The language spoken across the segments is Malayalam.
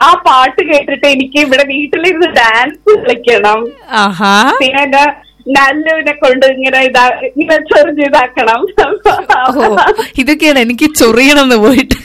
ആ പാട്ട് കേട്ടിട്ട് എനിക്ക് ഇവിടെ വീട്ടിലിരുന്ന് ഡാൻസ് കളിക്കണം ആഹാ പിന്നെ എന്റെ നല്ലുവിനെ കൊണ്ട് ഇങ്ങനെ ഇതാ ഇങ്ങനെ ചെറിഞ്ഞ് ഇതാക്കണം ഓ ഇതൊക്കെയാണ് എനിക്ക് ചൊറിയണം എന്ന് പോയിട്ട്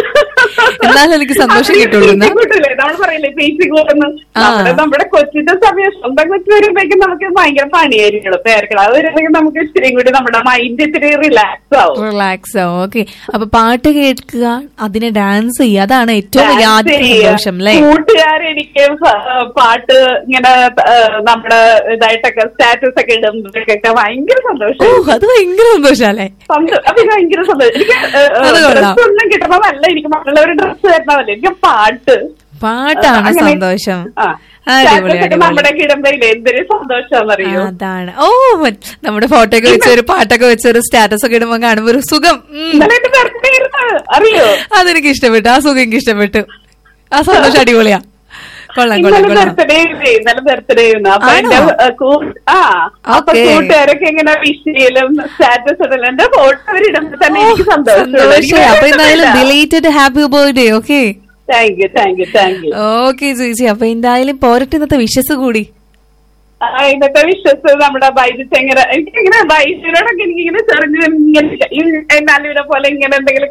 എന്നാലും എനിക്ക് സന്തോഷം കിട്ടുള്ളൂ എന്നാ? കിട്ടൂലേ നമ്മൾ പറയില്ലേ പേസി കൂട്ടുന്നു ആ. നമ്മുടെ നമ്മുടെ കൊച്ചിന്റെ സമയം സ്വന്തം കൊച്ചു വരുമ്പോഴേക്കും നമുക്ക് ഭയങ്കര പണിയായിരിക്കും പേർക്കണം അത് വരുമ്പോഴേക്കും നമുക്ക് ഇച്ചിരി കൂടി നമ്മുടെ മൈൻഡ് ഇത്തിരി റിലാക്സ് ആവും റിലാക്സ് ആവും ഓക്കെ അപ്പൊ പാട്ട് കേൾക്കുക അതിനെ ഡാൻസ് ചെയ്യുക അതാണ് ഏറ്റവും വലിയ Dance ആദ്യ ചെയ്യുക. സന്തോഷം അല്ലേ കൂട്ടുകാരെനിക്ക് സ- പാട്ട് ഇങ്ങനെ ആ, നമ്മുടെ ഇതായിട്ടൊക്കെ സ്റ്റാറ്റസ് ഒക്കെ ഇടുമ്പോഴൊക്കെ ഭയങ്കര ഓ സന്തോഷം അത് ഭയങ്കര സന്തോഷല്ലേ സന്തോ- അത് ഭയങ്കര സന്തോഷം എനിക്ക് അത് കൊള്ളാം. ഡ്രസ് ഒന്നും കിട്ടണമല്ല എനിക്ക് മറ്റുള്ളവർ ഡ്രസ് തരണമല്ല എനിക്ക് പാട്ട് പാട്ടാണ് അങ്ങനെ- സന്തോഷം ആ. അടിപൊളി സ്റ്റാറ്റസ് ഒക്കെ അടിപൊളി നമ്മുടെ കിടമ്പയില് എന്തൊരു സന്തോഷാന്നറിയോ അതാണ് ഓ മ- നമ്മുടെ ഫോട്ടോ ഒക്കെ വെച്ച് ഒരു പാട്ടൊക്കെ വെച്ച് ഒരു സ്റ്റാറ്റസ് ഒക്കെ ഇടുമ്പോ കാണുമ്പോ ഒരു സുഖം ഉം. ഇന്നലെ എന്റെ ബർത്ത്ഡേ ആയിരുന്നു അറിയോ അതെനിക്ക് ഇഷ്ടപ്പെട്ടു ആ സുഖം എനിക്ക് ഇഷ്ടപ്പെട്ടു ആ സന്തോഷം അടിപൊളിയാ കൊള്ളാം കൊള്ളാം ഇന്നലെ കൊള്ളാം ബർത്ത്ഡേ ഇന്നലെ ബർത്ത്ഡേ ആയിരുന്നു അപ്പൊ ആണോ? എന്റെ ആ, കൂ- ആ അപ്പൊ Okay. കൂട്ടുകാരൊക്കെ ഇങ്ങനെ വിഷ് ചെയ്യലും സ്റ്റാറ്റസ് ഇടലും എന്റെ ഫോട്ടോ അവരിടുമ്പോ തന്നെ എനിക്ക് സന്തോഷം സന്തോഷം അപ്പൊ എന്തായാലും belated happy birthday okay thank you thank you thank you okay ചേച്ചി അപ്പൊ എന്തായാലും പോരട്ടെ ഇന്നത്തെ വിഷസ് കൂടി ഇന്നത്തെ വിശ്വസ് നമ്മുടെ ബൈജു ചെങ്ങര എനിക്ക് ഇങ്ങനെ ബൈജുവിനോടൊക്കെ എനിക്ക് ഇങ്ങനെ ചെറിഞ്ഞ് ഇങ്ങനെ ഈ നല്ലൂരെ പോലെ ഇങ്ങനെ എന്തെങ്കിലും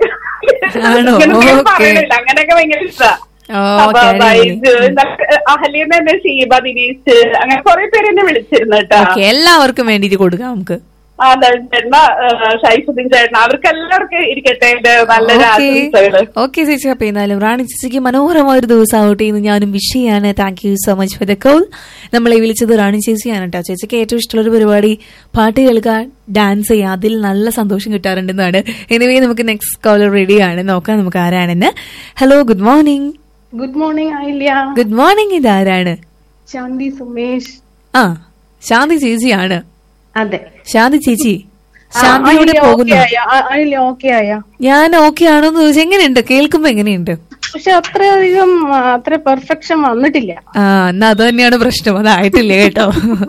ആണോ? ഇങ്ങനെ Okay. പറയണില്ല അങ്ങനെയൊക്കെ ഭയങ്കര ഇഷ്ടമാണ് ഓക്കെ അപ്പൊ ബൈജു അഹലിന്ന് തന്നെ ഷീബ ദിനേശ് അങ്ങനെ കുറെ പേര് എന്നെ വിളിച്ചിരുന്നു കേട്ടോ ഓക്കെ എല്ലാവർക്കും വേണ്ടിട്ട് കൊടുക്കാം നമുക്ക് ആ ചേട്ടന ഷൈഫുദ്ദീൻ ചേട്ടന അവർക്ക് എല്ലാവർക്കും ഇരിക്കട്ടെ എന്റെ നല്ലൊരു ആശംസകള് ഓക്കെ ചേച്ചി അപ്പൊ എന്നാലും റാണി ചേച്ചിക്ക് മനോഹരമായ ഒരു ദിവസം ആവട്ടെ എന്ന് ഞാനും വിഷ് ചെയ്യാണ് thank you so much for the call നമ്മളെ വിളിച്ചത് റാണി ചേച്ചിയാണ് കേട്ടോ ചേച്ചിക്ക് ഏറ്റവും ഇഷ്ടമുള്ള ഒരു പരിപാടി പാട്ട് കേൾക്കാൻ ഡാൻസ് ചെയ്യാം അതിൽ നല്ല സന്തോഷം കിട്ടാറുണ്ടെന്നാണ് എനിവേ നമുക്ക് നെക്സ്റ്റ് കോളർ റെഡിയാണ് നോക്കാം നമുക്ക് ആരാണെന്ന് hello good morning good morning Ayilya good morning ഇത് ആരാണ് ശാന്തി സുമേഷ് ആ ശാന്തി ചേച്ചിയാണ് അതെ ശാന്തി ചേച്ചി ശാന്തിയുടെ പോകുന്നു ആയില്ല ഓക്കെ ആയ ഞാൻ ഓക്കെ ആണോ എന്ന് ചോദിച്ചാൽ എങ്ങനെയുണ്ട് കേൾക്കുമ്പോ എങ്ങനെയുണ്ട് പക്ഷെ അത്രയധികം ആ, അത്ര പെർഫെക്ഷൻ വന്നിട്ടില്ല ആ എന്നാ അത് തന്നെയാണ് പ്രശ്നം അതായിട്ടില്ല കേട്ടോ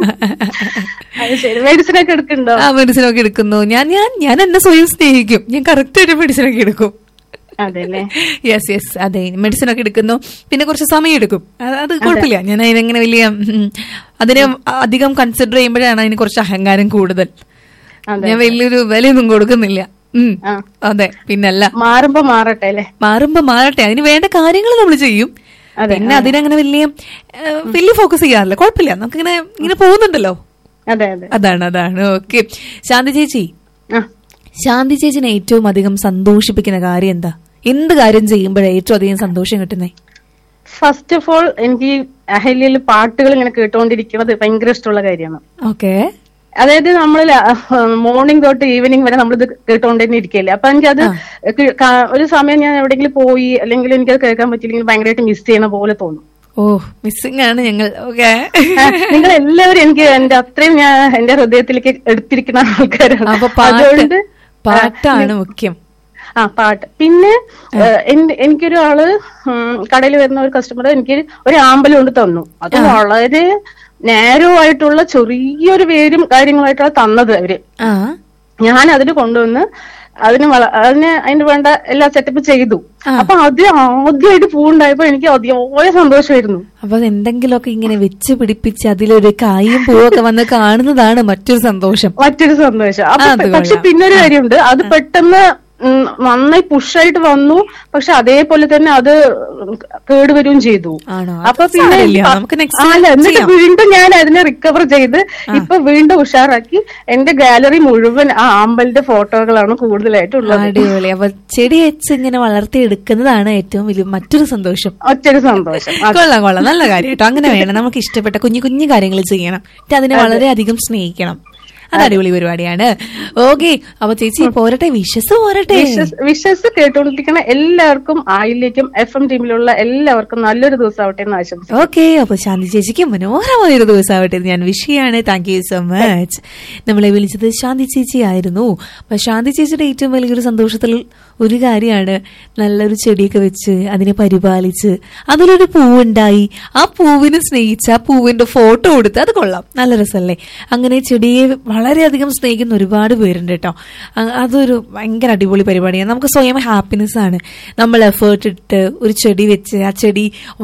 അത് ശരി മെഡിസിൻ ഒക്കെ എടുക്കണ്ടോ ആ മെഡിസിൻ ഒക്കെ എടുക്കുന്നു ഞാൻ ഞാൻ ഞാൻ എന്നെ സ്വയം സ്നേഹിക്കും ഞാൻ കറക്റ്റ് ആയിട്ട് മെഡിസിൻ ഒക്കെ എടുക്കും അതെല്ലേ യെസ് യെസ് അതെ മെഡിസിൻ ഒക്കെ എടുക്കുന്നു പിന്നെ കുറച്ച് സമയം എടുക്കും അത് അത് കുഴപ്പമില്ല ഞാൻ അതിനെങ്ങനെ വലിയ ഉം, അതിനെ അധികം കൺസിഡർ ചെയ്യുമ്പോഴാണ് അതിന് കുറച്ച് അഹങ്കാരം കൂടുതൽ അതെ ഞാൻ വലിയൊരു വിലയൊന്നും കൊടുക്കുന്നില്ല ഉം. ആ. അതെ പിന്നല്ല മാറുമ്പോ മാറട്ടെ അല്ലേ മാറുമ്പോ മാറട്ടെ അതിന് വേണ്ട കാര്യങ്ങൾ നമ്മൾ ചെയ്യും അതെ, പിന്നെ അതിനങ്ങനെ വലിയ ഏഹ്, വലിയ ഫോക്കസ് ചെയ്യാറില്ല കുഴപ്പമില്ല നമുക്കിങ്ങനെ ഇങ്ങനെ പോകുന്നുണ്ടല്ലോ അതെ അതെ അതാണ് അതാണ് ഓക്കെ ശാന്തി ചേച്ചി ആ ശാന്തി ചേച്ചിനെ ഏറ്റവും അധികം സന്തോഷിപ്പിക്കുന്ന കാര്യം എന്താ എന്ത് കാര്യം ചെയ്യുമ്പോഴാണ് ഏറ്റവും അധികം സന്തോഷം കിട്ടുന്നേ ഫസ്റ്റ് ഓഫ് ഓൾ എനിക്ക് അഹല്യയിൽ പാട്ടുകൾ ഇങ്ങനെ കേട്ടുകൊണ്ടിരിക്കുന്നത് ഭയങ്കര ഇഷ്ടമുള്ള കാര്യമാണ് ഓക്കെ അതായത് നമ്മൾ മോർണിംഗ് തൊട്ട് ഈവനിങ് വരെ നമ്മളിത് കേട്ടോണ്ട് തന്നെ ഇരിക്കല്ലേ അപ്പൊ എനിക്കത് കി- കാ- ഒരു സമയം ഞാൻ എവിടെയെങ്കിലും പോയി അല്ലെങ്കിൽ എനിക്കത് കേൾക്കാൻ പറ്റില്ലെങ്കിൽ ഭയങ്കരമായിട്ട് മിസ് ചെയ്യണ പോലെ തോന്നും ഓ മിസ്സിംഗ് ആണ് ഞങ്ങൾ ഓക്കെ നിങ്ങൾ എല്ലാവരും എനിക്ക് എന്റെ അത്രയും ഞാൻ എന്റെ ഹൃദയത്തിലേക്ക് എടുത്തിരിക്കുന്ന ആൾക്കാരാണ് അപ്പൊ പാട്ട് അതുകൊണ്ട് പാട്ടാണ് മുഖ്യം ആ പാട്ട് പിന്നെ ഏഹ്, എന്റെ- എനിക്കൊരു ആള് കടയിൽ വരുന്ന ഒരു കസ്റ്റമർ എനിക്ക് ഒരു ആമ്പൽ കൊണ്ട് തന്നു അത് വളരെ നേരോ ആയിട്ടുള്ള ചെറിയൊരു പേരും കാര്യങ്ങളായിട്ടാണ് തന്നത് അവര് ആ ഞാൻ അതിന് കൊണ്ടുവന്ന് അതിന് വള അതിന് അതിന് വേണ്ട എല്ലാ സെറ്റപ്പ് ചെയ്തു അപ്പൊ അത് ആദ്യമായിട്ട് പൂവുണ്ടായപ്പോ എനിക്ക് അതിയായ സന്തോഷമായിരുന്നു അപ്പൊ അത് എന്തെങ്കിലുമൊക്കെ ഇങ്ങനെ വെച്ച് പിടിപ്പിച്ച് അതിലൊരു കായും പൂവൊക്കെ വന്ന് കാണുന്നതാണ് മറ്റൊരു സന്തോഷം മറ്റൊരു സന്തോഷം അപ്പൊ അത് പെ- പക്ഷെ കൊള്ളാം. പിന്നൊരു കാര്യമുണ്ട് അത് പെട്ടെന്ന് ഉം, നന്നായി പുഷായിട്ട് വന്നു പക്ഷെ അതേപോലെ തന്നെ അത് കേടുവരികയും ചെയ്തു ആണോ? അത് അപ്പൊ പിന്നെ സാരമില്ല. പ- നമുക്ക് next അല്ല എന്നിട്ട് ചെയ്യാം. വീണ്ടും ഞാൻ അതിനെ റിക്കവർ ചെയ്ത് ഇപ്പൊ വീണ്ടും ഉഷാറാക്കി എന്റെ ഗാലറി മുഴുവൻ ആ ആമ്പലിന്റെ ഫോട്ടോകളാണ് കൂടുതലായിട്ട് ഉള്ളത് അടിപൊളി അപ്പൊ ചെടി വെച്ച് ഇങ്ങനെ വളർത്തി എടുക്കുന്നതാണ് ഏറ്റവും വലിയ മറ്റൊരു സന്തോഷം ഒറ്റൊരു സന്തോഷം അത് കൊള്ളാം കൊള്ളാം നല്ല കാര്യം കേട്ടോ അങ്ങനെ വേണം നമുക്ക് ഇഷ്ടപ്പെട്ട കുഞ്ഞു കുഞ്ഞു കാര്യങ്ങൾ ചെയ്യണം എന്നിട്ട് അതിനെ വളരെയധികം സ്നേഹിക്കണം അത് അടിപൊളി പരിപാടിയാണ് ഓക്കെ അപ്പൊ ചേച്ചി പോരട്ടെ വിശ്വസ് പോരട്ടെ വിഷസ് വിഷസ് കേട്ടുകൊണ്ടിരിക്കുന്ന എല്ലാവർക്കും ആയിലേക്കും എഫ് എം ടീമിലുള്ള എല്ലാവർക്കും നല്ലൊരു ദിവസം ആവട്ടെ എന്ന് ആശംസിക്കുന്നു ഓക്കെ അപ്പൊ ശാന്തി ചേച്ചിക്ക് മനോഹരമായ ഒരു ദിവസമാവട്ടെ എന്ന് ഞാൻ വിഷ് ചെയ്യാണ് താങ്ക് യു സോ മച്ച് നമ്മളെ വിളിച്ചത് ശാന്തി ചേച്ചി ആയിരുന്നു അപ്പൊ ശാന്തി ചേച്ചിയുടെ ഏറ്റവും വലിയൊരു സന്തോഷത്തിൽ ഒരു കാര്യമാണ് നല്ലൊരു ചെടിയൊക്കെ വെച്ച് അതിനെ പരിപാലിച്ച് അതിലൊരു പൂവുണ്ടായി ആ പൂവിനെ സ്നേഹിച്ച് ആ പൂവിന്റെ ഫോട്ടോ കൊടുത്ത് അത് കൊള്ളാം നല്ല രസമല്ലേ അങ്ങനെ ചെടിയെ വളരെയധികം സ്നേഹിക്കുന്ന ഒരുപാട് പേരുണ്ട് കേട്ടോ അ- അതൊരു ഭയങ്കര അടിപൊളി പരിപാടിയാണ് നമുക്ക് സ്വയം ഹാപ്പിനെസ് ആണ് നമ്മൾ എഫേർട്ട് ഇട്ട് ഒരു ചെടി വെച്ച് ആ ചെടി